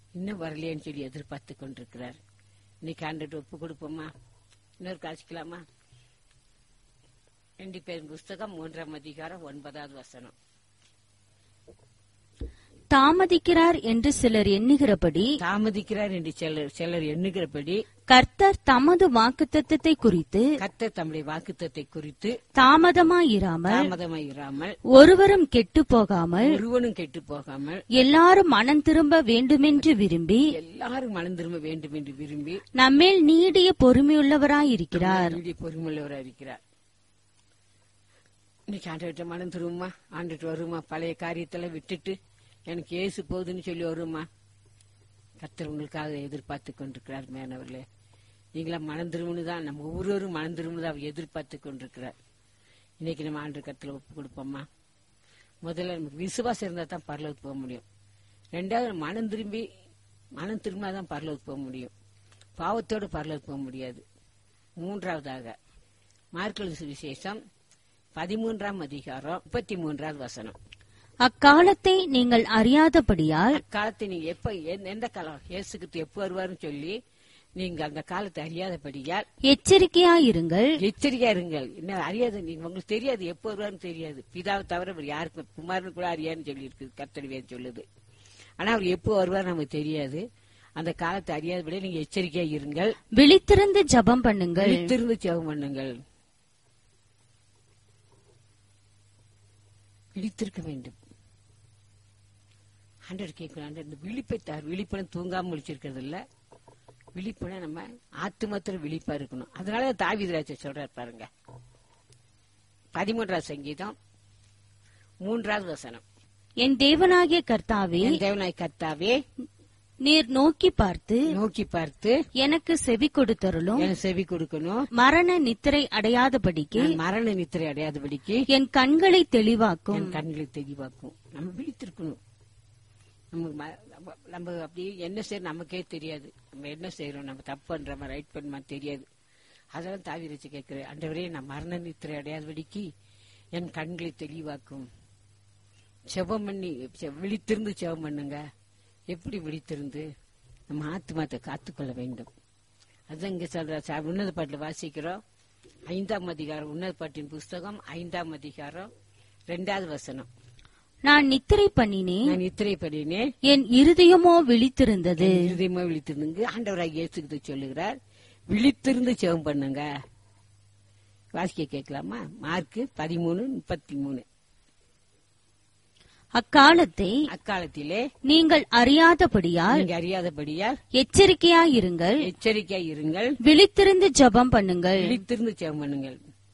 இன்னும் வரலையேன்னு சொல்லி எதிர்பார்த்து கொண்டிருக்கிறார் இன்னைக்கு ஆண்டுட்டு ஒப்பு கொடுப்போமா இன்னொரு காய்ச்சிக்கலாமா ரெண்டு பேர் புஸ்தகம் மூன்றாம் அதிகாரம் ஒன்பதாவது வசனம் தாமதிக்கிறார் என்று சிலர் எண்ணுகிறபடி தாமதிக்கிறார் என்று சிலர் சிலர் எண்ணுகிறபடி கர்த்தர் தமது வாக்குத்தத்தத்தை குறித்து கர்த்தர் தம்முடைய வாக்குத்தத்தை குறித்து தாமதமாயிராமல் தாமதமாய் இராமல் ஒருவரும் கெட்டு போகாமல் ஒருவனும் கெட்டு போகாமல் எல்லாரும் மனம் திரும்ப வேண்டுமென்று விரும்பி எல்லாரும் மனம் திரும்ப வேண்டும் என்று விரும்பி நம்மேல் நீடிய பொறுமையுள்ளவராயிருக்கிறார் நீடிய பொறுமையுள்ளவராக இருக்கிறார் இன்னைக்கு ஆண்டுகிட்ட மனம் திரும்புமா ஆண்டுட்டு வருமா பழைய காரியத்தெல்லாம் விட்டுட்டு எனக்கு ஏசு போகுதுன்னு சொல்லி வருமா கர்த்தர் உங்களுக்காக எதிர்பார்த்து கொண்டிருக்கிறார் மேனவர்களே நீங்களா மனம் திரும்புன்னு தான் நம்ம ஒவ்வொருவரும் மனம் திரும்புன்னு அவர் எதிர்பார்த்து கொண்டிருக்கிறார் இன்னைக்கு நம்ம ஆண்டு கருத்துல ஒப்பு கொடுப்போமா முதல்ல நமக்கு விசுவாசம் இருந்தா தான் பரலோகத்துக்கு போக முடியும் ரெண்டாவது மனம் திரும்பி மனம் திரும்பினாதான் பரலோகத்துக்கு போக முடியும் பாவத்தோடு பரலோகத்துக்கு போக முடியாது மூன்றாவதாக மார்க்கெட் சுவிசேஷம் பதிமூன்றாம் அதிகாரம் முப்பத்தி மூன்றாவது வசனம் அக்காலத்தை நீங்கள் அறியாதபடியால் அக்காலத்தை நீங்க எப்ப எந்த- எந்த காலம் இயேசுக்கு எப்ப வருவாருன்னு சொல்லி நீங்க அந்த காலத்தை அறியாதபடியால் எச்சரிக்கையாயிருங்கள் எச்சரிக்கையா இருங்கள் என்ன அறியாது நீங்க உங்களுக்கு தெரியாது எப்ப வருவாருன்னு தெரியாது பிதாவை தவிர வேறு யாருக்கும் குமாரனு கூட அறியான்னு சொல்லி இருக்கு கத்தடிவேன்னு சொல்லுது ஆனா அவர் எப்போ வருவார் நமக்கு தெரியாது அந்த காலத்தை அறியாதபடியே நீங்க எச்சரிக்கையா இருங்கள் விழித்திருந்து ஜெபம் பண்ணுங்கள் விழித்திருந்து ஜெபம் பண்ணுங்கள் விழித்திருக்க வேண்டும் ஆண்டவர் கேட்கணும் ஆண்டவர் இந்த விழிப்பை தார் விழிப்பனம் தூங்காம முழிச்சிருக்கிறது இல்ல விழிப்புனா நம்ம ஆத்துமத்துல விழிப்பா இருக்கணும் அதனால தாவிதராஜ சொல்றாரு பாருங்க பதிமூன்றாவது சங்கீதம் மூன்றாவது வசனம் என் தேவனாகிய கர்த்தாவே என் தேவனாய் கர்த்தாவே நீர் நோக்கி பார்த்து நோக்கி பார்த்து எனக்கு செவி கொடுத்தருளும் எனக்கு செவி கொடுக்கணும் மரண நித்திரை அடையாதபடிக்கு நான் மரண நித்திரை அடையாதபடிக்கு என் கண்களை தெளிவாக்கும் என் கண்களை தெளிவாக்கும் நம்ம விழித்திருக்கணும் நமக்கு ம- நம்ம- நம்ம அப்படி என்ன செய்யறோம் நமக்கே தெரியாது நம்ம என்ன செய்யறோம் நம்ம தப்பு பண்றோமா ரைட் பண்ணுமா தெரியாது அதெல்லாம் தாவி வச்சு கேட்கிறேன் அண்டவரே நான் மரண நித்திரை அடையாதபடிக்கு என் கண்களை தெளிவாக்கும் செபம் பண்ணி செ- விழித்திருந்து செபம் பண்ணுங்க எப்படி விழித்திருந்து நம்ம ஆத்மாத்தை காத்துக்கொள்ள வேண்டும் அதான் இங்க சொல்ற ச- உன்னத பாட்டுல வாசிக்கிறோம் ஐந்தாம் அதிகாரம் உன்னத பாட்டின் புஸ்தகம் ஐந்தாம் அதிகாரம் ரெண்டாவது வசனம் நான் நித்திரை பண்ணினேன் நான் இத்திரை பண்ணினேன் என் இருதயமோ விழித்திருந்தது இருதயமா விழித்திருந்து ஆண்டவராக இயேசுக்கு சொல்லுகிறார் விழித்திருந்து செவம் பண்ணுங்க வாசிக்க கேட்கலாமா மார்க் பதிமூணு முப்பத்தி மூணு அக்காலத்தை அக்காலத்திலே நீங்கள் அறியாதபடியால் நீங்க அறியாதபடியால் எச்சரிக்கையாயிருங்கள் எச்சரிக்கையா இருங்கள் விழித்திருந்து ஜெபம் பண்ணுங்கள் விழித்திருந்து செவம் பண்ணுங்கள்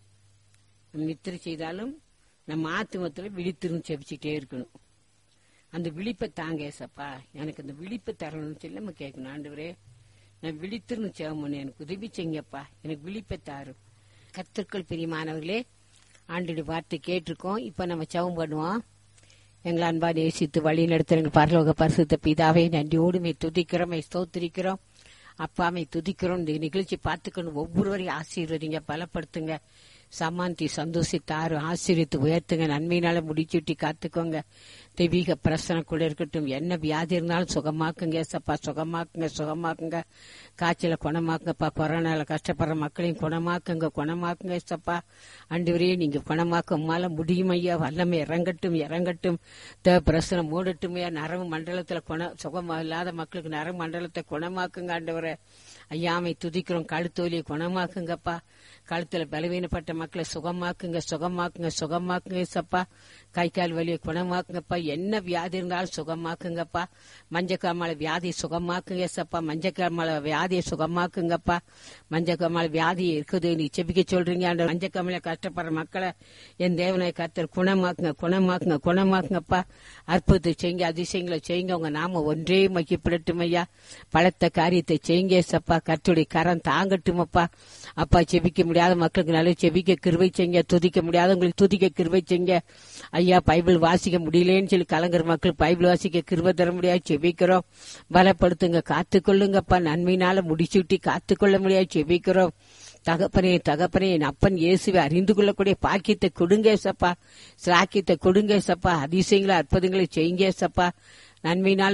நம்ம நித்திரை செய்தாலும் நம்ம ஆத்துமத்துல விழித்திருந்து செபிச்சுட்டே இருக்கணும் அந்த விழிப்பை தாங்க ஏசப்பா எனக்கு அந்த விழிப்பை தரணும்னு சொல்லி நம்ம கேட்கணும் ஆண்டவரே நான் விழித்திருந்து செவம் பண்ணு எனக்கு உதவி செய்யுங்கப்பா எனக்கு விழிப்பை தாரும் கத்திற்குள் பிரியமானவர்களே ஆண்டுடைய வார்த்தை கேட்டிருக்கோம் இப்ப நம்ம செவம் பண்ணுவோம் எங்களை அன்பா நேசித்து வழி நடத்துற எங்கள் பரலோக பரிசுத்த பிதாவை நன்றியோடு மே துதிக்கிறோம் மே ஸ்தோத்திரிக்கிறோம் அப்பாமை துதிக்கிறோம் இந்த நிகழ்ச்சி பார்த்துக்கணும் ஒவ்வொருவரையும் ஆசீர்வதிங்க பலப்படுத்துங்க சமாந்தி சந்தோஷித்தாரு ஆசீர்வித்து உயர்த்துங்க நன்மையினால முடிச்சுட்டி காத்துக்கோங்க தெய்வீக பிரசனை கூட இருக்கட்டும் என்ன வியாதி இருந்தாலும் சுகமாக்குங்க ஏசப்பா சுகமாக்குங்க சுகமாக்குங்க காய்ச்சல குணமாக்குங்கப்பா கொரோனால கஷ்டப்படுற மக்களையும் குணமாக்குங்க குணமாக்குங்க ஏசப்பா அன்றுவரே நீங்க குணமாக்க உம்மால முடியும் ஐயா வல்லமை இறங்கட்டும் இறங்கட்டும் தேவ பிரசனை மூடட்டுமையா நரம்பு மண்டலத்துல குண சுகம் இல்லாத மக்களுக்கு நரம்பு மண்டலத்தை குணமாக்குங்க ஆண்டவரே ஐயாமை துதிக்கிறோம் கழுத்தோலியை குணமாக்குங்கப்பா கழுத்துல பலவீனப்பட்ட மக்களை சுகமாக்குங்க சுகமாக்குங்க சுகமாக்குங்க ஏசப்பா கை கால் வலியை குணமாக்குங்கப்பா என்ன வியாதி இருந்தாலும் சுகமாக்குங்கப்பா மஞ்சக்காமல வியாதி சுகமாக்குங்க ஏசப்பா மஞ்சக்காமல வியாதியை சுகமாக்குங்கப்பா மஞ்சக்காமல வியாதி இருக்குது நீ செபிக்க சொல்றீங்க அந்த மஞ்சக்காமல கஷ்டப்படுற மக்களை என் தேவனை கத்தர் குணமாக்குங்க குணமாக்குங்க குணமாக்குங்கப்பா அற்புதத்தை செய்யுங்க அதிசயங்களை செய்யுங்க உங்க நாம ஒன்றே மக்கிப்படட்டும் ஐயா பலத்த காரியத்தை செய்யுங்க ஏசப்பா கர்த்தருடைய கரம் தாங்கட்டுமப்பா அப்பா செபிக்க முடியாத மக்களுக்கு நல்ல செபிக்க கிருவை செய்யுங்க துதிக்க முடியாதவங்களுக்கு துதிக்க கிருவை செய்யுங்க ஐயா பைபிள் வாசிக்க முடியலன்னு சொல்லி கலங்குற மக்கள் பைபிள் வாசிக்க கிருவை தர முடியாது செபிக்கிறோம் பலப்படுத்துங்க காத்துக்கொள்ளுங்கப்பா நன்மையினால முடிச்சுட்டி காத்துக்கொள்ள முடியாது செபிக்கிறோம் தகப்பனே தகப்பனே என் அப்பன் இயேசுவை அறிந்து கொள்ளக்கூடிய பாக்கியத்தை கொடுங்க சப்பா சாக்கியத்தை கொடுங்க சப்பா அதிசயங்களை அற்புதங்களை செய்யுங்க சப்பா நன்மையினால்